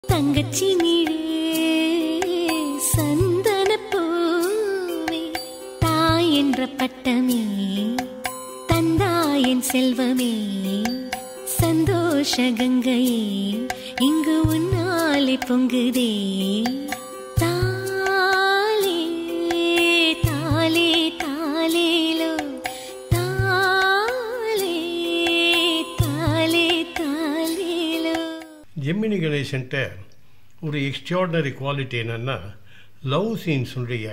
தங்கச்சி நீழே சந்தன பூவே தாய் என்ற பட்டமே தந்தாயன் செல்வமே சந்தோஷ கங்கையே இங்கு உன்னாலே பொங்குதே தாலே தாலே தாலேலோ தாலே தாலே தாலேலோ ஜெமினி கணேசன்ட்ட ஒரு எக்ஸ்ட்ராடனரி குவாலிட்டி என்னென்னா லவ் சீன்ஸுடைய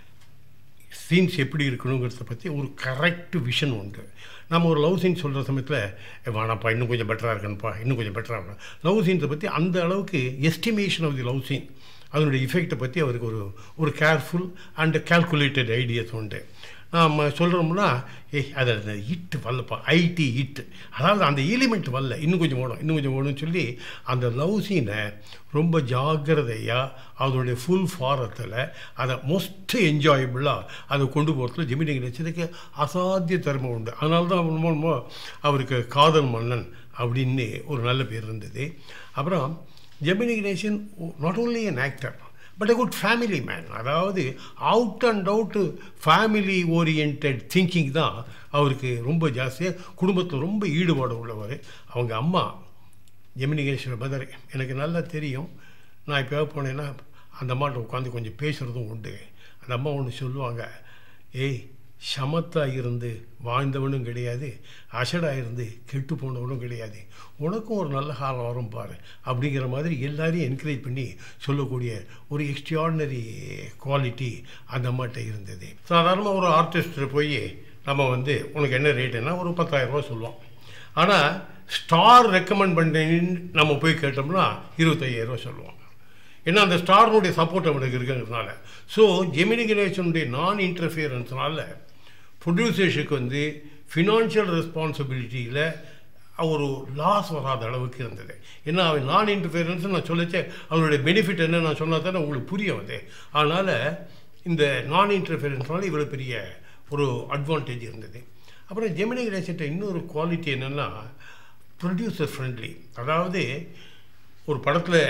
சீன்ஸ் எப்படி இருக்கணுங்கிறத பற்றி ஒரு கரெக்ட் விஷன் உண்டு நம்ம ஒரு லவ் சீன் சொல்கிற சமயத்தில் வேணாப்பா இன்னும் கொஞ்சம் பெட்டராக இருக்கணும்ப்பா இன்னும் கொஞ்சம் பெட்டராக இருக்கணும் லவ் சீன்ஸை பற்றி அந்த அளவுக்கு estimation of the love scene அதனுடைய இஃபெக்டை பற்றி அவருக்கு ஒரு ஒரு கேர்ஃபுல் அண்ட் கால்குலேட்டட் ஐடியாஸ் உண்டு நம்ம சொல்கிறோம்னா ஏய் அது அந்த ஹிட் வரலப்பா ஐடி ஹிட் அதாவது அந்த எலிமெண்ட் வரல இன்னும் கொஞ்சம் ஓடும் இன்னும் கொஞ்சம் ஓடும்னு சொல்லி அந்த லவ் சீனை ரொம்ப ஜாக்கிரதையாக அதனுடைய ஃபுல் ஃபாரத்தில் அதை மோஸ்ட் என்ஜாயபுளாக அதை கொண்டு போகிறதுல ஜெமினி கணேசனுக்கு அசாத்திய திறமை உண்டு அதனால தான் ரொம்ப ரொம்ப அவருக்கு காதல் மன்னன் அப்படின்னு ஒரு நல்ல பேர் இருந்தது அப்புறம் Gemini Ganesan not only an actor but a good family man அதாவது out and out family orient thinking தான் அவருக்கு ரொம்ப ஜாஸ்தியாக குடும்பத்தில் ரொம்ப ஈடுபாடு உள்ளவர் அவங்க அம்மா ஜெமினி கணேஸ்வர மதர் எனக்கு நல்லா தெரியும் நான் இப்போ போனேன்னா அந்த அம்மாட்ட உட்காந்து கொஞ்சம் பேசுகிறதும் உண்டு அந்த அம்மா ஒன்று சொல்லுவாங்க ஏய் சமத்தா இருந்து வாழ்ந்தவனும் கிடையாது அசடாக இருந்து கெட்டு போனவனும் கிடையாது உனக்கும் ஒரு நல்ல காலம் வரும் பாரு அப்படிங்கிற மாதிரி எல்லாரையும் என்கரேஜ் பண்ணி சொல்லக்கூடிய ஒரு எக்ஸ்ட்ராடினரி குவாலிட்டி அந்த அம்மாட்ட இருந்தது சாதாரணமாக ஒரு ஆர்டிஸ்ட்டு போய் நம்ம வந்து உனக்கு என்ன ரேட்டுன்னா ஒரு பத்தாயிரம் ரூபாய் சொல்லுவோம் ஆனால் ஸ்டார் ரெக்கமெண்ட் பண்ணேன்னு நம்ம போய் கேட்டோம்னா இருபத்தையாயிரம் ரூபாய் சொல்லுவோம் ஏன்னா அந்த ஸ்டார்னுடைய சப்போர்ட் அவனுக்கு இருக்கிறதுனால ஸோ ஜெமினி கணேசனுடைய நான் இன்டர்ஃபியரன்ஸ்னால ப்ரொடியூசர்ஸுக்கு வந்து ஃபினான்ஷியல் ரெஸ்பான்சிபிலிட்டியில் ஒரு லாஸ் வராத அளவுக்கு இருந்தது ஏன்னா அவன் நான் இன்டர்ஃபியரன்ஸ் நான் சொல்லச்சே அவனுடைய பெனிஃபிட் என்ன நான் சொன்னா தானே உங்களுக்கு புரிய வந்து அதனால் இந்த நான் இன்டர்ஃபியரன்ஸ்னால இவ்வளோ பெரிய ஒரு அட்வான்டேஜ் இருந்தது அப்புறம் ஜெமினி கணேசன்ட்ட இன்னொரு குவாலிட்டி என்னென்னா ப்ரொடியூசர் ஃப்ரெண்ட்லி அதாவது ஒரு படத்தில்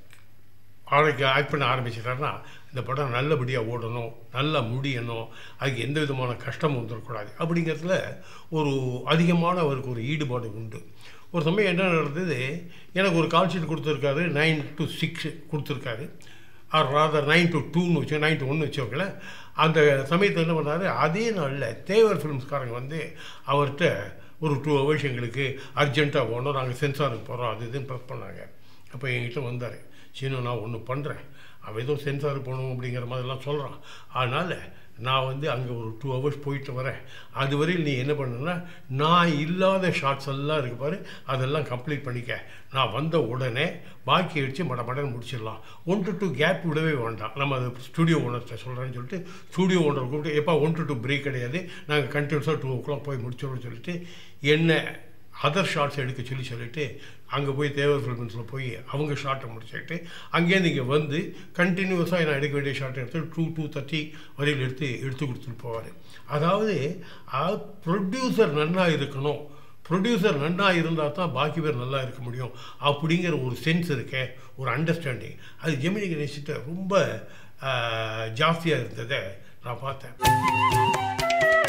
ஆளுக்கு ஆக்ட் பண்ண ஆரம்பிச்சிட்டாருன்னா இந்த படம் நல்லபடியாக ஓடணும் நல்லா முடியணும் அதுக்கு எந்த விதமான கஷ்டமும் வந்துடக்கூடாது அப்படிங்கிறதுல ஒரு அதிகமான அவருக்கு ஒரு ஈடுபாடு உண்டு ஒரு சமயம் என்ன நடந்தது எனக்கு ஒரு கால் ஷீட் கொடுத்துருக்காரு நைன் டு சிக்ஸ் கொடுத்துருக்காரு ஆர் ராதர் நைன் டு டூன்னு வச்சு நைன் டு ஒன்று வச்சவங்களேன் அந்த சமயத்தில் என்ன பண்ணார் அதே நாளில் தேவர் ஃபிலிம்ஸ்காரங்க வந்து அவர்கிட்ட ஒரு டூ ஹவர்ஸ் எங்களுக்கு அர்ஜென்ட்டாக போகணும் நாங்கள் சென்சாருக்கு போகிறோம் அது இதுன்னு ப்ரெஸ் பண்ணாங்க அப்போ என்கிட்ட வந்தார் சீனு நான் ஒன்று பண்ணுறேன் அவன் ஏதோ சென்சார் போகணும் அப்படிங்கிற மாதிரிலாம் சொல்கிறான் அதனால் நான் வந்து அங்கே ஒரு டூ ஹவர்ஸ் போயிட்டு வரேன் அது வரையில் நீ என்ன பண்ணுன்னா நான் இல்லாத ஷார்ட்ஸ் எல்லாம் இருக்கு பாரு அதெல்லாம் கம்ப்ளீட் பண்ணிக்க நான் வந்த உடனே பாக்கி அடித்து மட மடன்னு முடிச்சிடலாம் ஒன் டு டூ கேப் விடவே வேண்டாம் நம்ம அது ஸ்டுடியோ ஓனர்கிட்ட சொல்கிறேன்னு சொல்லிட்டு ஸ்டுடியோ ஓனர் கூப்பிட்டு எப்போ ஒன் டு டூ பிரேக் கிடையாது நாங்கள் கண்டினியூஸாக டூ ஓ கிளாக் போய் முடிச்சிடணும்னு சொல்லிட்டு என்ன அதர் ஷார்ட்ஸ் எடுக்க சொல்லி சொல்லிட்டு அங்கே போய் தேவர் ஃபிலிம்ஸில் போய் அவங்க ஷார்ட்டை முடிச்சுட்டு அங்கேருந்து இங்கே வந்து கண்டினியூஸாக நான் எடுக்க வேண்டிய ஷார்ட்டை எடுத்து டூ டூ தேர்ட்டி வரையில் எடுத்து எடுத்து கொடுத்துட்டு போவார் அதாவது ப்ரொடியூசர் நன்னா இருக்கணும் ப்ரொடியூசர் நன்னா இருந்தால் தான் பாக்கி பேர் நல்லா இருக்க முடியும் அப்படிங்கிற ஒரு சென்ஸ் இருக்கே ஒரு அண்டர்ஸ்டாண்டிங் அது ஜெமினி கணேஷ்கிட்ட ரொம்ப ஜாஸ்தியாக இருந்ததை நான் பார்த்தேன்